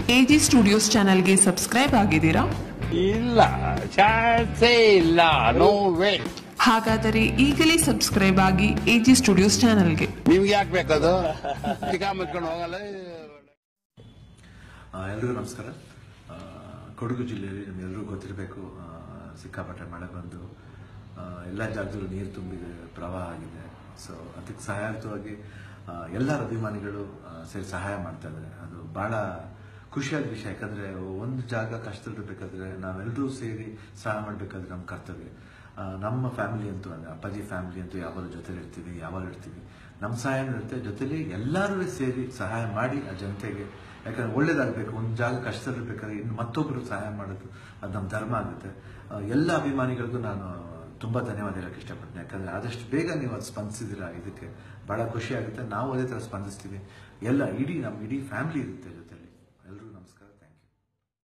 AG studios ಚಾನೆಲ್ಗೆ subscribe ಆಗಿದ್ದೀರಾ ಇಲ್ಲ ಚಾನ್ಸೇ ಇಲ್ಲ ನೋ ವೇ ಹಾಗಾದರೆ ಈಗಲೇ ಸಬ್ಸ್ಕ್ರೈಬ್ ಆಗಿ ಎಜಿ ಸ್ಟುಡಿಯೋಸ್ ಚಾನೆಲ್ಗೆ ನಿಮ್ಗೆ ಯಾಕೆ ಬೇಕದು ಚಿಕ್ಕ ಮುಚ್ಕೊಂಡು ಹೋಗಲ್ಲ ಆ, ಎಲ್ರಿಗೂ ನಮಸ್ಕಾರ ಆ, ಕೊಡಗು ಜಿಲ್ಲೆಯಲ್ಲಿ ನಿಮ್ಗೆಲ್ರಿಗೂ ಗೊತ್ತಿರಬೇಕು ಆ, ಸಿಕ್ಕಾಪಟ್ಟೆ ಮಳೆ ಬಂದು ಆ, ಎಲ್ಲ ಜಾಗದಲ್ಲೂ ನೀರು ತುಂಬಿದೆ ಪ್ರವಾಹ ಆಗಿದೆ ಸೊ ಅದಕ್ಕೆ ಸಹಾಯಾರ್ಥವಾಗಿ ಆ, ಎಲ್ಲರ ಅಭಿಮಾನಿಗಳು ಆ, ಸೇರಿ ಸಹಾಯ ಮಾಡ್ತಾ ಇದ್ದಾರೆ ಅದು ಬಹಳ ಖುಷಿಯಾದ ವಿಷಯ ಯಾಕಂದ್ರೆ ಒಂದು ಜಾಗ ಕಷ್ಟದಲ್ಲಿರ್ಬೇಕಾದ್ರೆ ನಾವೆಲ್ಲರೂ ಸೇರಿ ಸಹಾಯ ಮಾಡಬೇಕಾದ್ರೆ ನಮ್ಮ ಕರ್ತವ್ಯ ಆ, ನಮ್ಮ ಫ್ಯಾಮಿಲಿ ಅಂತೂ ಅಂದ್ರೆ ಅಪ್ಪಾಜಿ ಫ್ಯಾಮಿಲಿ ಅಂತೂ ಯಾವಾಗಲೂ ಜೊತೆಲಿ ಇರ್ತೀವಿ ಯಾವಾಗ ಇರ್ತೀವಿ ನಮ್ಮ ಸಹಾಯ ಇರುತ್ತೆ ಜೊತೆಲಿ ಎಲ್ಲರೂ ಸೇರಿ ಸಹಾಯ ಮಾಡಿ ಆ ಜನತೆಗೆ ಯಾಕಂದ್ರೆ ಒಳ್ಳೇದಾಗಬೇಕು ಒಂದು ಜಾಗ ಕಷ್ಟದಲ್ಲಿರ್ಬೇಕಾದ್ರೆ ಇನ್ನು ಮತ್ತೊಬ್ಬರು ಸಹಾಯ ಮಾಡೋದು ಅದು ನಮ್ಮ ಧರ್ಮ ಆಗುತ್ತೆ ಆ, ಎಲ್ಲ ಅಭಿಮಾನಿಗಳಿಗೂ ನಾನು ತುಂಬಾ ಧನ್ಯವಾದ ಹೇಳಕ್ಕೆ ಇಷ್ಟಪಡ್ತೀನಿ ಯಾಕಂದ್ರೆ ಆದಷ್ಟು ಬೇಗ ನೀವು ಅದು ಸ್ಪಂದಿಸಿದ್ದೀರಾ ಇದಕ್ಕೆ ಬಹಳ ಖುಷಿ ಆಗುತ್ತೆ ನಾವು ಅದೇ ಥರ ಸ್ಪಂದಿಸ್ತೀವಿ ಎಲ್ಲ ಇಡೀ ನಮ್ಮ ಇಡೀ ಫ್ಯಾಮಿಲಿ ಇರುತ್ತೆ